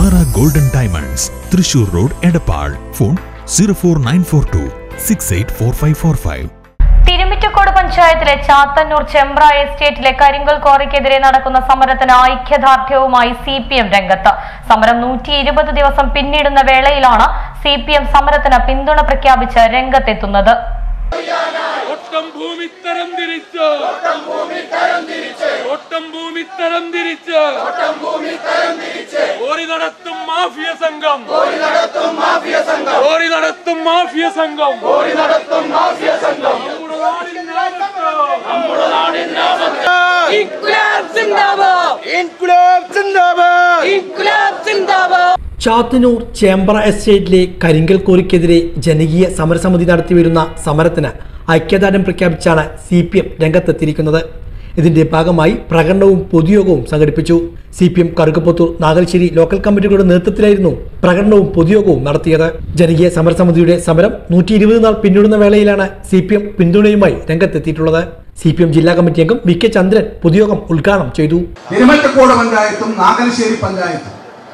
Sara golden diamonds Thrissur road Edappal phone zero four nine four two six eight four five four five Thirumittakode പഞ്ചായത്തിലെ ചാത്തന്നൂർ ചെമ്പ്ര എസ്റ്റേറ്റിലെ കരിങ്കൽ ക്വാറിക്കെതിരെ നടക്കുന്ന സമരത്തിന് ഐക്യദാർഢ്യവുമായി C P M രംഗത്ത് സമരം നൂറ്റി ഇരുപത് ദിവസം പിന്നിടുന്ന വേളയിലാണ് സി പി എം സമരത്തിന് പിന്തുണ പ്രഖ്യാപിച്ച് രംഗത്തെത്തുന്നത് ഒട്ടം ഭൂമി തരം തിരിച്ച് ഒട്ടം ഭൂമി തരം തിരിച്ച് ഒട്ടം ഭൂമി തരം തിരിച്ച് ഒട്ടം ഭൂമി തരം തിരിച്ച് ഓരി നടത്തും മാഫിയ സംഘം ഓരി നടത്തും മാഫിയ സംഘം ഓരി നടത്തും മാഫിയ സംഘം ഓരി നടത്തും മാഫിയ സംഘം നമ്മുടെ നാടിനാമത്ത് നമ്മുടെ നാടിനാമത്ത് ഇൻകുലാബ് സിന്ദാബാദ് ഇൻകുലാബ് സിന്ദാബാദ് ഇൻകുലാബ് സിന്ദാബാദ് ചാത്തന്നൂർ ചേമ്പ്ര എസ്റ്റേറ്റിലെ കരിങ്കൽ കോറിക്കെതിരെ ജനകീയ സമരസമിതി നടത്തിവരുന്ന സമരത്തിന് ഐക്യദാർഢ്യം പ്രഖ്യാപിച്ചാണ് സി പി എം രംഗത്തെത്തിയിരിക്കുന്നത് ഇതിന്റെ ഭാഗമായി പ്രകടനവും പൊതുയോഗവും സംഘടിപ്പിച്ചു C P M Karukaputhur Nagalassery local കമ്മിറ്റികളുടെ നേതൃത്വത്തിലായിരുന്നു പ്രകടനവും പൊതുയോഗവും നടത്തിയത് ജനകീയ സമരസമിതിയുടെ സമരം നൂറ്റി ഇരുപത് നാൾ പിന്നിടുന്ന വേളയിലാണ് സി പി എം പിന്തുണയുമായി രംഗത്തെത്തിയിട്ടുള്ളത് സി പി എം ജില്ലാ കമ്മിറ്റി അംഗം വി കെ ചന്ദ്രൻ പൊതുയോഗം ഉദ്ഘാടനം ചെയ്തു തിരുമറ്റക്കോട് പഞ്ചായത്തും നാഗലശ്ശേരി പഞ്ചായത്തും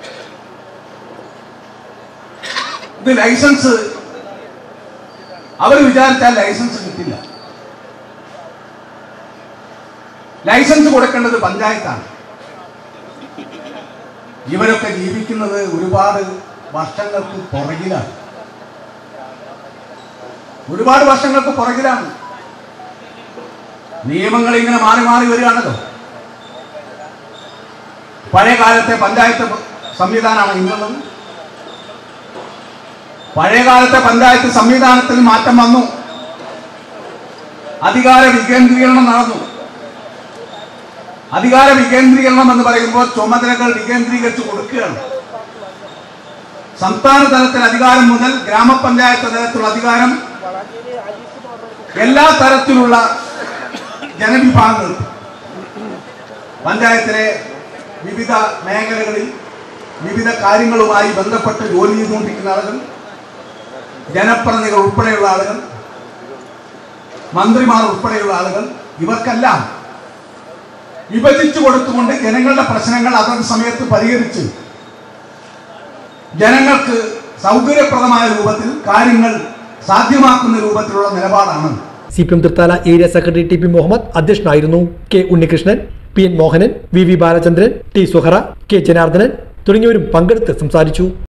ഇത് ലൈസൻസ് അവർ വിചാരിച്ചാൽ ലൈസൻസ് കിട്ടില്ല ലൈസൻസ് കൊടുക്കേണ്ടത് പഞ്ചായത്താണ് ഇവരൊക്കെ ജീവിക്കുന്നത് ഒരുപാട് വർഷങ്ങൾക്ക് പുറകിലാണ് ഒരുപാട് വർഷങ്ങൾക്ക് പുറകിലാണ് നിയമങ്ങൾ ഇങ്ങനെ മാറി മാറി വരികയാണല്ലോ പഴയ കാലത്തെ പഞ്ചായത്ത് സംവിധാനമാണ് ഇന്നുള്ളത് പഴയ കാലത്തെ പഞ്ചായത്ത് സംവിധാനത്തിൽ മാറ്റം വന്നു അധികാര വികേന്ദ്രീകരണം നടന്നു അധികാര വികേന്ദ്രീകരണം എന്ന് പറയുമ്പോൾ ചുമതലകൾ വികേന്ദ്രീകരിച്ച് കൊടുക്കുകയാണ് സംസ്ഥാന തലത്തിൽ അധികാരം മുതൽ ഗ്രാമപഞ്ചായത്ത് തലത്തിലുള്ള അധികാരം എല്ലാ തരത്തിലുള്ള ജനവിഭാഗങ്ങൾക്കും പഞ്ചായത്തിലെ വിവിധ മേഖലകളിൽ വിവിധ കാര്യങ്ങളുമായി ബന്ധപ്പെട്ട് ജോലി ചെയ്തുകൊണ്ടിരിക്കുന്ന ആളുകൾ ജനപ്രതിനിധികൾ ഉൾപ്പെടെയുള്ള ആളുകൾ മന്ത്രിമാർ ഉൾപ്പെടെയുള്ള ആളുകൾ ഇവർക്കെല്ലാം വിഭജിച്ചു കൊടുത്തുകൊണ്ട് ജനങ്ങളുടെ പ്രശ്നങ്ങൾ അതത് സമയത്ത് പരിഹരിച്ച് ജനങ്ങൾക്ക് സൗകര്യപ്രദമായ രൂപത്തിൽ കാര്യങ്ങൾ സാധ്യമാക്കുന്ന രൂപത്തിലുള്ള നിലപാടാണ് C P M Thrithala area secretary T P Muhammad അധ്യക്ഷനായിരുന്നു K Unnikrishnan P N Mohanan V V Balachandran T Suhara K Janardhanan തുടങ്ങിയവരും പങ്കെടുത്ത് സംസാരിച്ചു